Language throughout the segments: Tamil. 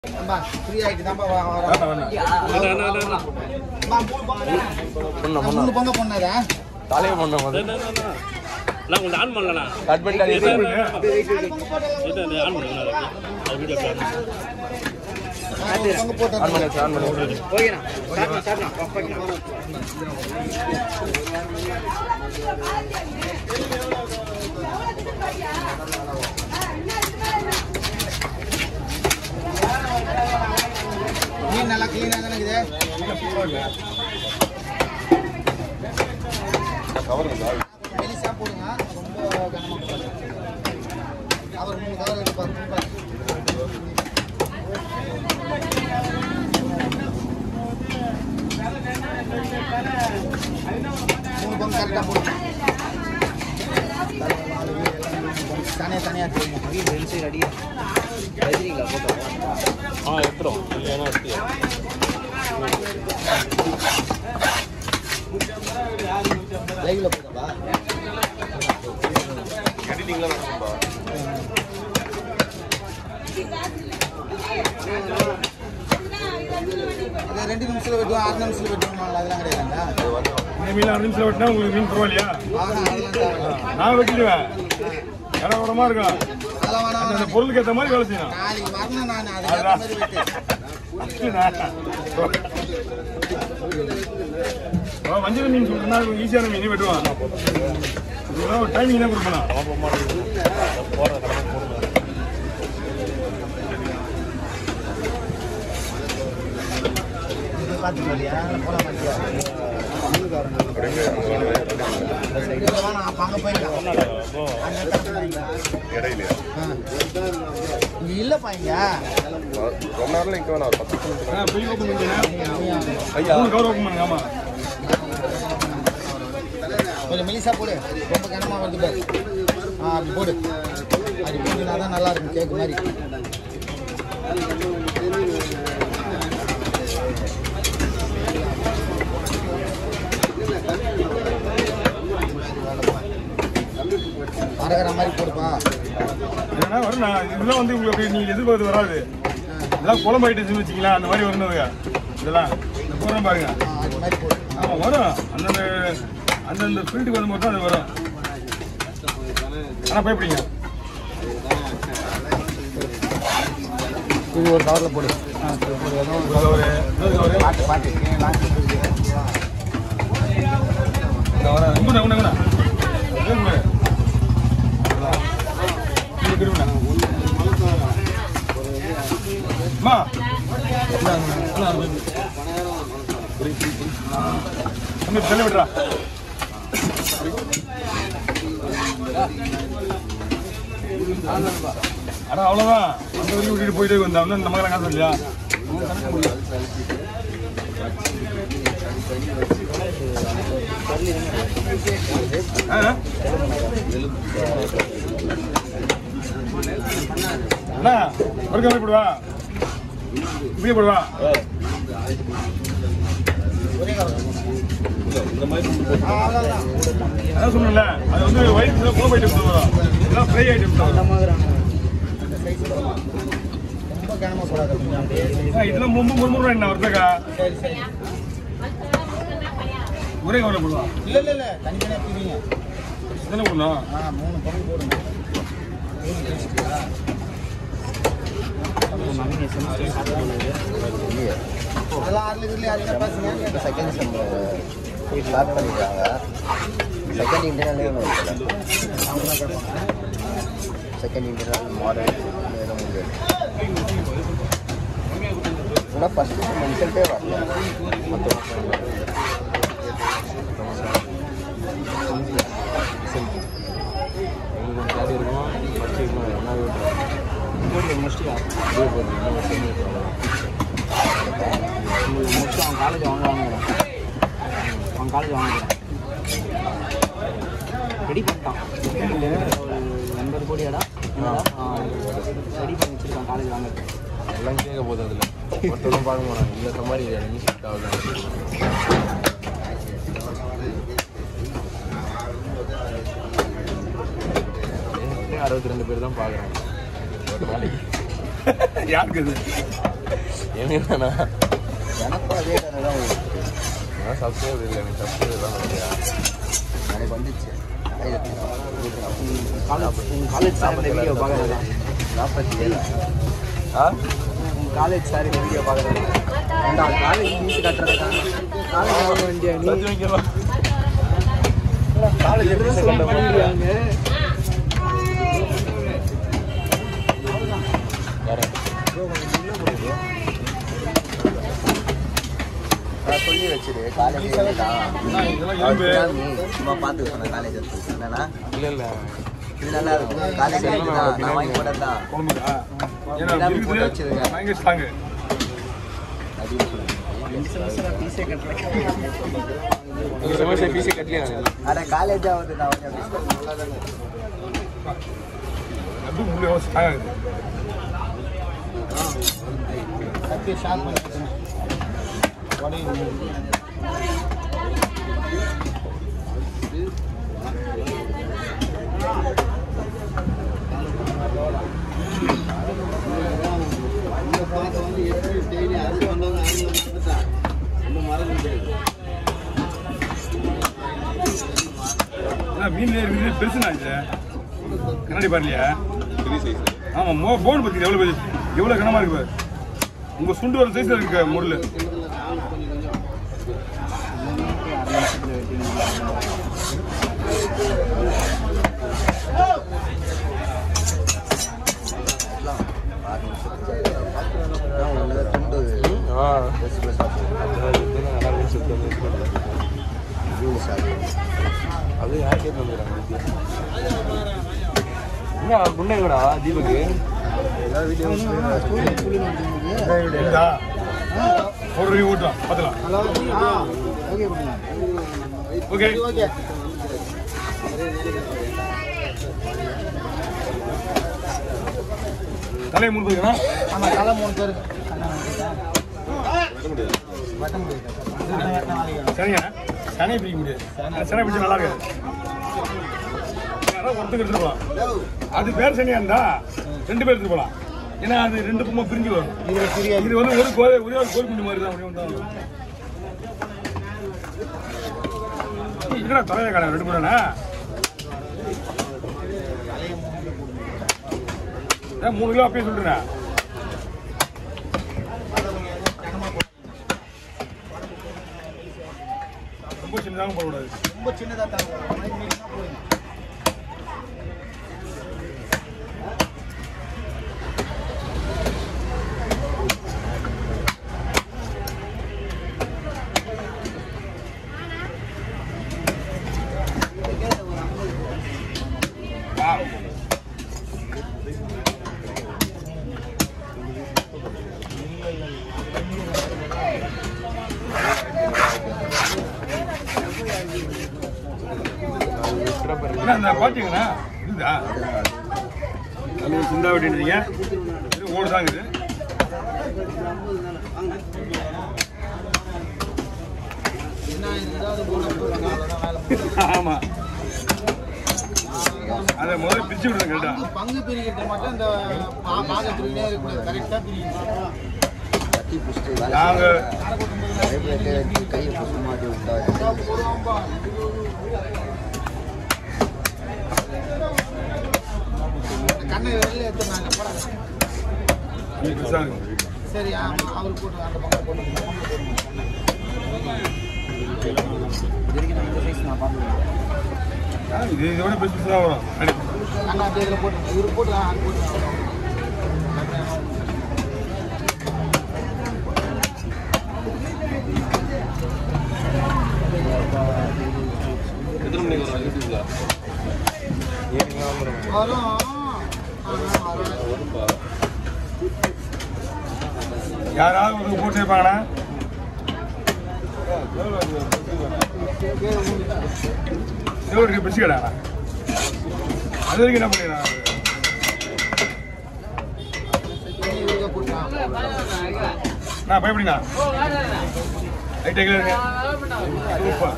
அம்மா ஃப்ரீ ஆயிட்டு தான்ப்பா வா- வரோம். அம்மா, மூணு பங்கு முன்ன நான் மூணு பங்கு பொண்ணாதா தலையை பண்ண மாதிரி நான் கொஞ்சம் ஆன் பண்ணலண்ணா கட் பண்ணிட்டு இது நாலு பங்கு போட்டா இது இது ஆன் பண்ணுங்க அது வீடியோ நாலு பங்கு போட்டா ஆன் பண்ணி வச்சு ஆன் பண்ணி வச்சு மீன் நல்லா க்ளீனாக தானே இருக்குது கவருங்க மெலிசா போடுங்க ரொம்ப கனமா போடாது. அவர் மூணு கவர் எடுப்பார் கொடுப்பார். மூணு பங்கு கரெக்டாக போடுங்க தனியாக தனியாக தெரியும் ஆ எடுத்துரும் இல்லைன்னா எடுத்து லைவ்ல போடுறா எடிட்டிங்லாம் நடக்கும்பா அது ரெண்டு நிமிஷத்தில் வெட்டுவோம் ஆறு நிமிஷத்தில் வெட்டுவோம் அதெல்லாம் கிடையாதுங்களா இந்த மீன் அரை நிமிஷம் வெட்டினா உங்களுக்கு மீன் பரவாயில்லையா ஆஹா அதெல்லாம் தேவையில்ல. நான் வெட்டிடுவேன் இடமா இருக்கும் அதெல்லாம் வேணாம் அந்த வேணாம். பொருளுக்கு ஏற்ற மாதிரி வேலை செய்யணும் நாளைக்கு வரணும் நான் அதுக்கு மாதிரி வெட்டு அவன் வஞ்சர மீன் சொல்றேன்னா ஈஸியான மீன் வெட்டுவான் இதெல்லாம் ஒரு டைமிங் தான் கொடுக்கணும் போகிற கடமை போடுங்க பார்த்து போறியா போலாம் மாட்டியா வேணாம் அப்போ அங்கே போயிடலாம் அந்த இடத்துல வாங்கிக்கலாம். இடையிலையா ஆ. இங்க இல்லப்பா இங்க ரொம்ப நேரம் இங்கே வேணாம் ஒரு பத்து நிமிஷம் போய் ஓப்பன் பண்ணுங்க ஐயா மூணு கவர் ஓப்பன் பண்ணுங்க ஆமா கொஞ்சம் மெலிசா போடு ரொம்ப கனமா வருது பாரு ஆ அப்படி போடு அப்படி போட்டுனா தான் நல்லா இருக்கும் கேக்கு மாதிரி அரைக்கிற மாதிரி போடுப்பா என்னன்னா வரும் நான் இதெல்லாம் வந்து உங்களுக்கு நீங்க எதிர்பார்த்து வராது இதெல்லாம் குழம்பு ஐட்டம்ஸ் வச்சுக்கலாம் அந்த மாதிரி வரணுங்க இதெல்லாம் இந்த போடுறோம் பாருங்க ஆ அது மாதிரி போடு ஆமா வரும் அந்தந்த அந்தந்த ஃபீல்டுக்கு வரும்போது தான் அது வரும் ஆனா பயப்படிங்க இது ஒரு கவரில் போடு ஆ சரி, போடு எதுவும் ஒரு கவரு இன்னொரு கவரு பாட்டு பாட்டு லாஸ்ட் இந்த வரேன் உங்கண்ணா உங்கண்ணா உங்கண்ணா இது திரும்பிண்ணா அம்மா தம்பி தள்ளி விட்றா அட அவ்வளோதான் அந்த வரைக்கும் விட்டுட்டு போயிட்டே வந்தா வந்து நமக்கு காசு இல்லையா ஆ அண்ணா ஒரு கம்மி போடுவா இப்படியே போடுவா ஒரே கவர் ஆ அவ்வளோதான் அதான் சொன்னேன்ல அது வந்து ஒயிட் குழம்பு ஐட்டம் வரும் இதெல்லாம் ஃப்ரை ஐட்டம் வரும் அந்த சைஸ் ரொம்ப கனமாக போடாத கொஞ்சம் அப்படியே ஆ, இதெல்லாம் மும்பு முறுமுறு என்ன வருதுக்கா சரி சரி ஒரே கவலை போடுவா இல்லை இல்லை இல்லை தனித்தனியாக பிரிங்க இதெல்லாம் போடணும் ஆ மூணு பங்கு போடுங்க மூணு பிரிச்சுட்டியா? அதெல்லாம் ஆறுல இதுல யாருன்னா பேசுங்க செகண்ட் செம் ஸ்டார்ட் பண்ணிருக்காங்க செகண்ட் இன்டர்னல் அவங்க தான் கேட்பாங்க செகண்ட் இன்டர்னல் மாடல் எழுத முடியாது ஆனால் ஃபஸ்ட்டு செம் ரிசல்ட்டே வரல மற்ற தேடி இருக்கும் படிச்சிருக்கணும் என்ன விட்டுறோம் முடிச்சிட்டா அப்படியே போகுது இன்னும் செம்மி முடிச்சு அவன் காலேஜ் வாங்க வாங்குறான் அவன் காலேஜ் வாங்குறான் ரெடி பண்ணிட்டான் ஒரு எண்பது கோடியாடா ரெடி பண்ணி வச்சிருக்கான் காலேஜ் வாங்குறது எல்லாம் கேட்க போகுது அதில் ஒருத்தரும் பார்க்க மாட்டாங்க இல்லை சமாளி நீ ஷிஃப்ட் ஆகுது அறுபத்தி ரெண்டு பேர் தான் பார்க்குறாங்க ஒரு நாளைக்கு யாருக்கு அது என்னண்ணா எனக்கும் அதே கதை தான் வருது. நான் சப்ஸ்கிரைபர் இல்லை எனக்கு சப்ஸ்கிரைபர் தான் இல்லையா எனக்கு வந்துச்சு காலேஜ் உங்கள் காலேஜ் சார் இந்த வீடியோ பார்க்குறதா நாற்பத்தி ஏழு ஆ உங்கள் காலேஜ் சார் இந்த வீடியோ பார்க்குறதா ஏண்டா காலேஜ் ஃபீஸ் கட்டுறதா காலேஜ் வாங்க வேண்டிய நீ சத்தி வைக்கிறோம் காலேஜ் எப்படி சொல்ல பண்ணிடுவாங்க சொல்லி வச்சிரு காலேஜ் இதெல்லாம் இரும்பு சும்மா பார்த்து சொன்னேன் காலேஜ் என்னன்னா இல்லை இல்லை இது நல்லா இருக்கும் காலேஜ் நான் வாங்கி போட்டதான் குழம்புக்கா ஏன்னா எல்லாமே போட்டு இருக்குது வச்சிருங்க. பயங்கர ஸ்ட்ராங்கு அப்படின்னு சொல்லுங்க ரெண்டு செமஸ்டர் ஃபீஸே கட்டல நீங்கள் செமஸ்டர் ஃபீஸே கட்டலையா அட காலேஜ் ஆகுது நான் வந்து அப்படி நல்லா தான் அப்படியே உள்ள எவ்வளோ ஸ்ட்ராங் ஆகுது அப்படியே ஷார்ப் பண்ணி வச்சுருங்க. உடையுது. ஏன்னா மீன் இருக்குது பெருசுண்ணா இது கண்ணாடி பாருலையா ஆமாம் மோ போன் பற்றி எவ்வளோ பெருசு எவ்வளோ கனமாக இருக்கு பாரு உங்கள் சுண்டு ஒரு சைஸில் இருக்கு முருள் துண்டு ஆ நல்லா இருக்குன்னு சொல்லிட்டு ஜூஸ் ஆகுது அது யார் கேட்டு வந்துடுறாங்க என்ன குண்டை கூட தீபக்கு இதா ஒரு ரூபாய் ஊட்டம் பார்த்துக்கலாம் ஹலோ ஆ ஓகே பண்ணுங்க ஓகே ஓகே தலையை மூணு போய்க்கணும் ஆமாம் தலை மூணு பேருக்கு வெட்ட முடியாது வெட்ட நாளைக்கு சரிங்க சனையை பிடிக்க முடியாது சனை பிடிச்சா நல்லா இருக்காது யாராவது ஒருத்தங்க எடுத்துட்டு போகலாம் அது பேர் சனியா இருந்தா ரெண்டு பேர் எடுத்துட்டு போகலாம் ஏன்னா அது ரெண்டு பொம்மை பிரிஞ்சு வரும் இதில் பிரியாது இது வந்து ஒரு கோழி ஒரே ஒரு கோழி குண்டு மாதிரி தான் அப்படியே வந்தா என்னடா தலையை கடை ரெண்டு பேருண்ணா ஏன் மூணு கிலோ அப்படியே சொல்றேன் ரொம்ப சின்னதாக போடக்கூடாது ரொம்ப சின்னதாக தாங்க என்ன அந்த பாத்தீங்களா இதுதா அது சிந்தா வெட்டின்றீங்க இது ஓடுதாங்க இது என்ன ஏதாவது போன போடுறாங்க அவ்வளோதான் வேலை முடிஞ்சது. ஆமா அதை முதல்ல பிரிச்சு விடுங்க கரெக்டா பங்கு- பங்கு பிரிக்கிறது மட்டும் இந்த பா- பாகத்திலே இருக்கக்கூடாது கரெக்டாக பிரிக்கணும் கத்தி பிடிச்சிட்டு வேலை நாங்க நிறைய பேர் கையை பிடிச்ச மாதிரி உண்டாது போடுவாம்பா கண்ணை வெளில எடுத்துனாங்க போடாத பெருசா இருக்கும் சரி ஆமா அவர் போட்டு அந்த பக்கம் போட்டு இந்த பக்கம் போடுங்க இது வரைக்கும் நான் இந்த சைஸ் நான் பார்த்தது ஆ, இது இதோட பெருசு பெருசா தான் வரும் அடி. கண்ணா அப்படியே இதில் போட்டு இவர் போட்டு ஆ, அது போட்டு எத்தனை மணிக்கு வரும் யூடியூப்ல ஏழு வந்துடும் வரும் ஆ, வரும் ஒருப்பா யாராவது ஒரு போட்டு இருப்பாங்கண்ணா எவ்வளோ பிரிச்சு கடா அது வரைக்கும் என்ன பண்ணிடலாம் இவங்க போட்டு நான் பயப்படிண்ணா லைட் எங்கே இருங்க சூப்பர்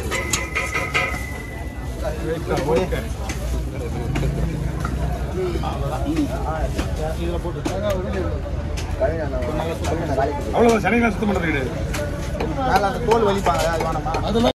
ஓகே இதில் போட்டு நல்லா சுத்தம் அவ்வளோதான் சனிக்கெல்லாம் சுத்தம் பண்ணுறது கிடையாது மேலே அந்த தோல் வலிப்பாங்க அது வேணாமா